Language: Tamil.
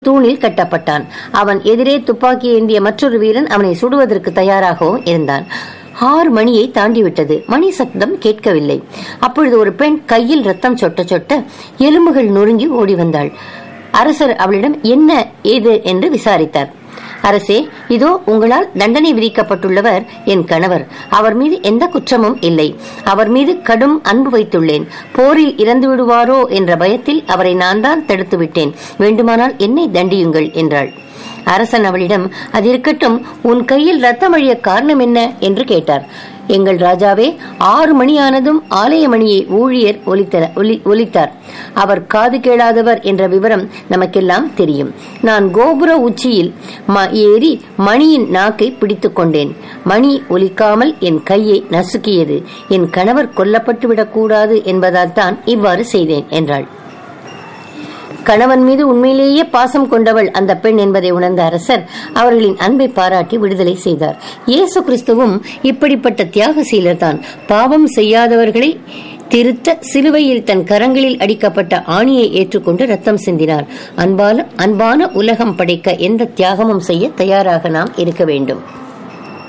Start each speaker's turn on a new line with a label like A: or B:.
A: தூணில் கட்டப்பட்டான் அவன் எதிரே துப்பாக்கி ஏந்திய மற்றொரு வீரன் அவனை சுடுவதற்கு தயாராகவும் இருந்தான் ஆறு மணியை தாண்டிவிட்டது மணி சப்தம் கேட்கவில்லை அப்பொழுது ஒரு பெண் கையில் ரத்தம் சொட்ட சொட்ட எலும்புகள் நொறுங்கி ஓடி வந்தாள் அரசர் அவளிடம் என்ன ஏது என்று விசாரித்தார் அரசே இதோ உங்களால் தண்டனை விதிக்கப்பட்டுள்ளவர் என் கணவர் அவர் மீது எந்த குற்றமும் இல்லை அவர் மீது கடும் அன்பு வைத்துள்ளேன் போரில் இறந்து விடுவாரோ என்ற பயத்தில் அவரை நான் தான் தடுத்து விட்டேன் வேண்டுமானால் என்னை தண்டியுங்கள் என்றாள் அரசன் அவளிடம் அது இருக்கட்டும் உன் கையில் ரத்தம் அழிய காரணம் என்ன என்று கேட்டார் எங்கள் ராஜாவே ஆறு மணியானதும் ஆலய மணியை ஊழியர் ஒலித்தர ஒலி ஒலித்தார் அவர் காது கேளாதவர் என்ற விவரம் நமக்கெல்லாம் தெரியும் நான் கோபுர உச்சியில் ம- ஏறி மணியின் நாக்கை பிடித்துக் கொண்டேன் மணி ஒலிக்காமல் என் கையை நசுக்கியது என் கணவர் கொல்லப்பட்டு விடக்கூடாது என்பதால் தான் இவ்வாறு செய்தேன் என்றாள் கணவன் மீது உண்மையிலேயே பாசம் கொண்டவள் அந்த பெண் என்பதை உணர்ந்த அரசர் அவர்களின் அன்பை பாராட்டி விடுதலை செய்தார் இயேசு கிறிஸ்துவும் இப்படிப்பட்ட தியாகசீலர் தான் பாவம் செய்யாதவர்களை திருத்த சிலுவையில் தன் கரங்களில் அடிக்கப்பட்ட ஆணியை ஏற்றுக்கொண்டு ரத்தம் சிந்தினார் அன்பான அன்பான உலகம் படைக்க எந்த தியாகமும் செய்ய தயாராக நாம் இருக்க வேண்டும்